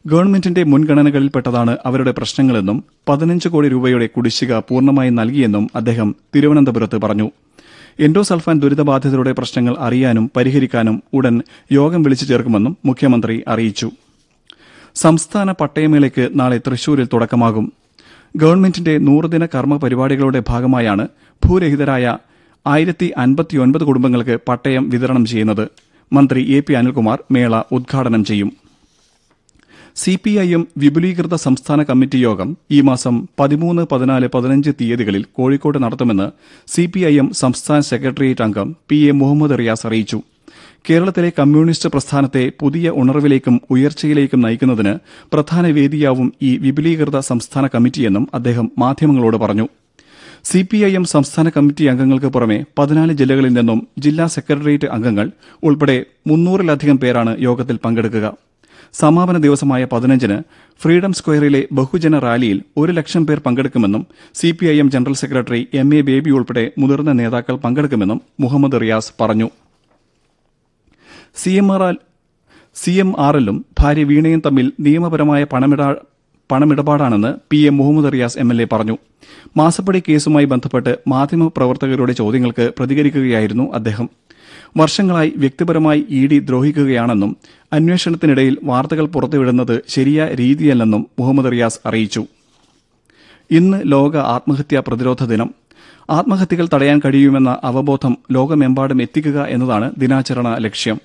ഗവൺമെന്റിന്റെ മുൻഗണനകളിൽപ്പെട്ടതാണ് അവരുടെ പ്രശ്നങ്ങളെന്നും പതിനഞ്ച് കോടി രൂപയുടെ കുടിശ്ശിക പൂർണ്ണമായി നൽകിയെന്നും അദ്ദേഹം തിരുവനന്തപുരത്ത് പറഞ്ഞു എൻഡോസൾഫാൻ ദുരിതബാധിതരുടെ പ്രശ്നങ്ങൾ അറിയാനും പരിഹരിക്കാനും ഉടൻ യോഗം വിളിച്ചു ചേർക്കുമെന്നും മുഖ്യമന്ത്രി അറിയിച്ചു സംസ്ഥാന പട്ടയമേളയ്ക്ക് നാളെ തൃശൂരിൽ തുടക്കമാകും ഗവൺമെന്റിന്റെ നൂറുദിന കർമ്മ പരിപാടികളുടെ ഭാഗമായാണ് ഭൂരഹിതരായ ആയിരത്തി അൻപത്തിയൊൻപത് കുടുംബങ്ങൾക്ക് പട്ടയം വിതരണം ചെയ്യുന്നത് മന്ത്രി എ പി അനിൽകുമാർ മേള ഉദ്ഘാടനം ചെയ്യും സിപിഐഎം വിപുലീകൃത സംസ്ഥാന കമ്മിറ്റി യോഗം ഈ മാസം പതിമൂന്ന് പതിനാല് പതിനഞ്ച് തീയതികളിൽ കോഴിക്കോട് നടത്തുമെന്ന് സിപിഐഎം സംസ്ഥാന സെക്രട്ടേറിയറ്റ് അംഗം പി എ മുഹമ്മദ് റിയാസ് അറിയിച്ചു കേരളത്തിലെ കമ്മ്യൂണിസ്റ്റ് പ്രസ്ഥാനത്തെ പുതിയ ഉണർവിലേക്കും ഉയർച്ചയിലേക്കും നയിക്കുന്നതിന് പ്രധാന വേദിയാവും ഈ വിപുലീകൃത സംസ്ഥാന കമ്മിറ്റിയെന്നും അദ്ദേഹം മാധ്യമങ്ങളോട് പറഞ്ഞു സിപിഐഎം സംസ്ഥാന കമ്മിറ്റി അംഗങ്ങൾക്ക് പുറമെ പതിനാല് ജില്ലകളിൽ നിന്നും ജില്ലാ സെക്രട്ടേറിയറ്റ് അംഗങ്ങൾ ഉൾപ്പെടെ മുന്നൂറിലധികം പേരാണ് യോഗത്തിൽ പങ്കെടുക്കുക സമാപന ദിവസമായ പതിനഞ്ചിന് ഫ്രീഡം സ്ക്വയറിലെ ബഹുജന റാലിയിൽ ഒരു ലക്ഷം പേർ പങ്കെടുക്കുമെന്നും CPIM general secretary M A Baby ഉൾപ്പെടെ മുതിർന്ന നേതാക്കൾ പങ്കെടുക്കുമെന്നും മുഹമ്മദ് റിയാസ് പറഞ്ഞു C M R C M R എല്ലും ഭാര്യ വീണയും തമ്മിൽ നിയമപരമായ പണമിട പണമിടപാടാണെന്ന് P M Muhammad Riyas M L A പറഞ്ഞു മാസപ്പടി കേസുമായി ബന്ധപ്പെട്ട് മാധ്യമപ്രവർത്തകരുടെ ചോദ്യങ്ങൾക്ക് പ്രതികരിക്കുകയായിരുന്നു അദ്ദേഹം വർഷങ്ങളായി വ്യക്തിപരമായി ഇ ഡി ദ്രോഹിക്കുകയാണെന്നും അന്വേഷണത്തിനിടയിൽ വാർത്തകൾ പുറത്തുവിടുന്നത് ശരിയായ രീതിയല്ലെന്നും മുഹമ്മദ് റിയാസ് അറിയിച്ചു ഇന്ന് ലോക ആത്മഹത്യാ പ്രതിരോധ ദിനം ആത്മഹത്യകൾ തടയാൻ കഴിയുമെന്ന അവബോധം ലോകമെമ്പാടും എത്തിക്കുക എന്നതാണ് ദിനാചരണ ലക്ഷ്യം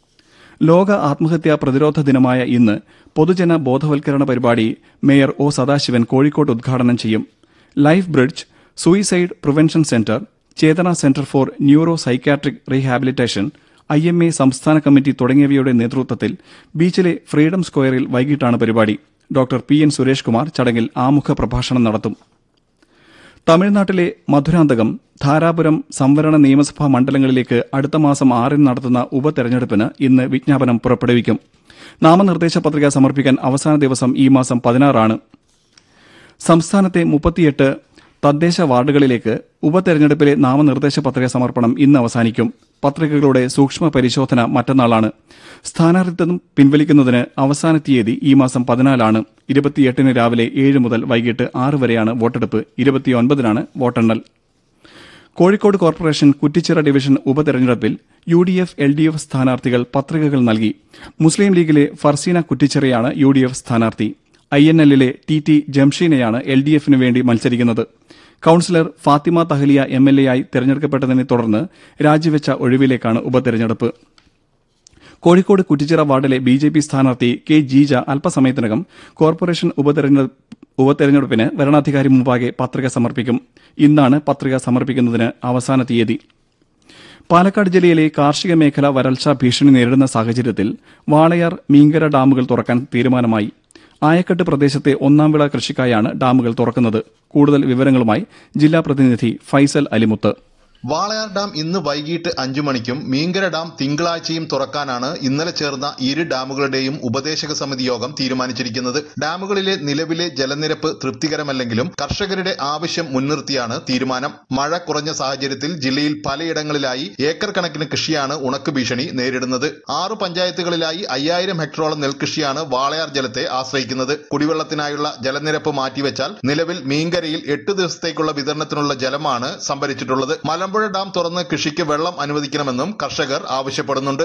ലോക ആത്മഹത്യാ പ്രതിരോധ ദിനമായ ഇന്ന് പൊതുജന ബോധവൽക്കരണ പരിപാടി മേയർ ഒ സദാശിവൻ കോഴിക്കോട് ഉദ്ഘാടനം ചെയ്യും Life Bridge suicide prevention centre Chetana centre for neuro psychiatric rehabilitation I M A സംസ്ഥാന കമ്മിറ്റി തുടങ്ങിയവയുടെ നേതൃത്വത്തിൽ ബീച്ചിലെ ഫ്രീഡം സ്ക്വയറിൽ വൈകിട്ടാണ് പരിപാടി doctor P N Suresh Kumar ചടങ്ങിൽ ആമുഖ പ്രഭാഷണം നടത്തും തമിഴ്നാട്ടിലെ മധുരാന്തകം ധാരാപുരം സംവരണ നിയമസഭാ മണ്ഡലങ്ങളിലേക്ക് അടുത്ത മാസം ആറിന് നടത്തുന്ന ഉപതെരഞ്ഞെടുപ്പിന് ഇന്ന് വിജ്ഞാപനം പുറപ്പെടുവിക്കും നാമനിർദ്ദേശ പത്രിക സമർപ്പിക്കാൻ അവസാന ദിവസം ഈ മാസം പതിനാറാണ് സംസ്ഥാനത്തെ മുപ്പത്തിയെട്ട് തദ്ദേശ വാർഡുകളിലേക്ക് ഉപതെരഞ്ഞെടുപ്പിലെ നാമനിർദ്ദേശ പത്രിക സമർപ്പണം ഇന്ന് അവസാനിക്കും പത്രികകളുടെ സൂക്ഷ്മ പരിശോധന മറ്റന്നാളാണ് സ്ഥാനാർത്ഥിത്വം പിൻവലിക്കുന്നതിന് അവസാന തീയതി ഈ മാസം പതിനാലാണ് ഇരുപത്തിയെട്ടിന് രാവിലെ ഏഴ് മുതൽ വൈകിട്ട് ആറ് വരെയാണ് വോട്ടെടുപ്പ് ഇരുപത്തിയൊൻപതിനാണ് വോട്ടെണ്ണൽ കോഴിക്കോട് കോർപ്പറേഷൻ കുറ്റിച്ചിറ ഡിവിഷൻ ഉപതെരഞ്ഞെടുപ്പിൽ U D F L D F സ്ഥാനാർത്ഥികൾ പത്രികകൾ നൽകി മുസ്ലിം ലീഗിലെ ഫർസീന കുറ്റിച്ചിറയാണ് യു ഡി എഫ് സ്ഥാനാർത്ഥി ഐ എൻ എല്ലിലെ ടി ടി ജംഷീനെയാണ് എൽ ഡി എഫിന് വേണ്ടി മത്സരിക്കുന്നത് councillor Fathima Thahiliya M L A ആയി തെരഞ്ഞെടുക്കപ്പെട്ടതിനെ തുടർന്ന് രാജിവെച്ച ഒഴിവിലേക്കാണ് ഉപതെരഞ്ഞെടുപ്പ് കോഴിക്കോട് കുറ്റിച്ചിറ വാർഡിലെ ബി ജെ പി സ്ഥാനാർത്ഥി കെ ജീജ അല്പസമയത്തിനകം കോർപ്പറേഷൻ ഉപതെരഞ്ഞെടുപ്പ് ഉപതെരഞ്ഞെടുപ്പിന് വരണാധികാരി മുമ്പാകെ പത്രിക സമർപ്പിക്കും ഇന്നാണ് പത്രിക സമർപ്പിക്കുന്നതിന് അവസാന തീയതി പാലക്കാട് ജില്ലയിലെ കാർഷിക മേഖല വരൾച്ചാ ഭീഷണി നേരിടുന്ന സാഹചര്യത്തിൽ വാളയാർ മീങ്കര ഡാമുകൾ തുറക്കാൻ തീരുമാനമായി ആയക്കെട്ട് പ്രദേശത്തെ ഒന്നാം വിള കൃഷിക്കായാണ് ഡാമുകൾ തുറക്കുന്നത് കൂടുതൽ വിവരങ്ങളുമായി ജില്ലാ പ്രതിനിധി ഫൈസൽ അലിമുത്ത് വാളയാർ ഡാം ഇന്ന് വൈകിട്ട് അഞ്ചു മണിക്കും മീങ്കര ഡാം തിങ്കളാഴ്ചയും തുറക്കാനാണ് ഇന്നലെ ചേർന്ന ഇരു ഡാമുകളുടെയും ഉപദേശക സമിതി യോഗം തീരുമാനിച്ചിരിക്കുന്നത് ഡാമുകളിലെ നിലവിലെ ജലനിരപ്പ് തൃപ്തികരമല്ലെങ്കിലും കർഷകരുടെ ആവശ്യം മുൻനിർത്തിയാണ് തീരുമാനം മഴ കുറഞ്ഞ സാഹചര്യത്തിൽ ജില്ലയിൽ പലയിടങ്ങളിലായി ഏക്കർ കണക്കിന് കൃഷിയാണ് ഉണക്ക് ഭീഷണി നേരിടുന്നത് ആറു പഞ്ചായത്തുകളിലായി അയ്യായിരം ഹെക്ടറോളം നെൽകൃഷിയാണ് വാളയാർ ജലത്തെ ആശ്രയിക്കുന്നത് കുടിവെള്ളത്തിനായുള്ള ജലനിരപ്പ് മാറ്റിവെച്ചാൽ നിലവിൽ മീങ്കരയിൽ എട്ട് ദിവസത്തേക്കുള്ള വിതരണത്തിനുള്ള ജലമാണ് സംഭരിച്ചിട്ടുള്ളത് മലമ്പുഴ ഡാം തുറന്ന് കൃഷിക്ക് വെള്ളം അനുവദിക്കണമെന്നും കർഷകർ ആവശ്യപ്പെടുന്നുണ്ട്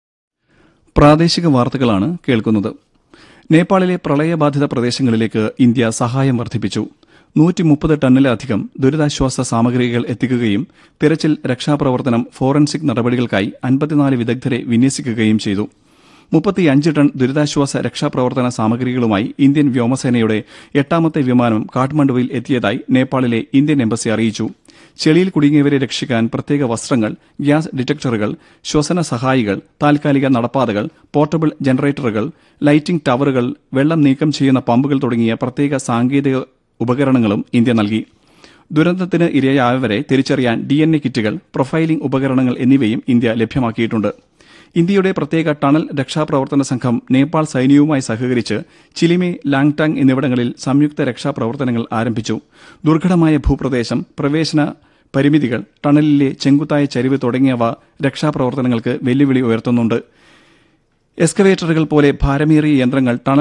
പ്രാദേശിക വാർത്തകളാണ് കേൾക്കുന്നത് നേപ്പാളിലെ പ്രളയബാധിത പ്രദേശങ്ങളിലേക്ക് ഇന്ത്യ സഹായം വർദ്ധിപ്പിച്ചു നൂറ്റി മുപ്പത് ടണ്ണിലധികം ദുരിതാശ്വാസ സാമഗ്രികൾ എത്തിക്കുകയും തിരച്ചിൽ രക്ഷാപ്രവർത്തനം ഫോറൻസിക് നടപടികൾക്കായി അൻപത്തിനാല് വിദഗ്ധരെ വിന്യസിക്കുകയും ചെയ്തു മുപ്പത്തിയഞ്ച് ടൺ ദുരിതാശ്വാസ രക്ഷാപ്രവർത്തന സാമഗ്രികളുമായി ഇന്ത്യൻ വ്യോമസേനയുടെ എട്ടാമത്തെ വിമാനം കാഠ്മണ്ഡുവിൽ എത്തിയതായി നേപ്പാളിലെ ഇന്ത്യൻ എംബസി അറിയിച്ചു ചെളിയിൽ കുടുങ്ങിയവരെ രക്ഷിക്കാൻ പ്രത്യേക വസ്ത്രങ്ങൾ ഗ്യാസ് ഡിറ്റക്ടറുകൾ ശ്വസന സഹായികൾ താൽക്കാലിക നടപ്പാതകൾ പോർട്ടബിൾ ജനറേറ്ററുകൾ ലൈറ്റിംഗ് ടവറുകൾ വെള്ളം നീക്കം ചെയ്യുന്ന പമ്പുകൾ തുടങ്ങിയ പ്രത്യേക സാങ്കേതിക ഉപകരണങ്ങളും ഇന്ത്യ നൽകി ദുരന്തത്തിന് ഇരയായവരെ തിരിച്ചറിയാൻ ഡി എൻ എ കിറ്റുകൾ പ്രൊഫൈലിംഗ് ഉപകരണങ്ങൾ എന്നിവയും ഇന്ത്യ ലഭ്യമാക്കിയിട്ടുണ്ട് ഇന്ത്യയുടെ പ്രത്യേക ടണൽ രക്ഷാപ്രവർത്തന സംഘം നേപ്പാൾ സൈന്യവുമായി സഹകരിച്ച് ചിലിമെ ലാങ്ടാങ് എന്നിവിടങ്ങളിൽ സംയുക്ത രക്ഷാപ്രവർത്തനങ്ങൾ ആരംഭിച്ചു ദുർഘടമായ ഭൂപ്രദേശം പ്രവേശന പരിമിതികൾ ടണലിലെ ചെങ്കുത്തായ ചരിവ് തുടങ്ങിയവ രക്ഷാപ്രവർത്തനങ്ങൾക്ക് വെല്ലുവിളി ഉയർത്തുന്നുണ്ട് എക്സ്കവേറ്ററുകൾ പോലെ ഭാരമേറിയ യന്ത്രങ്ങൾ ടണൽ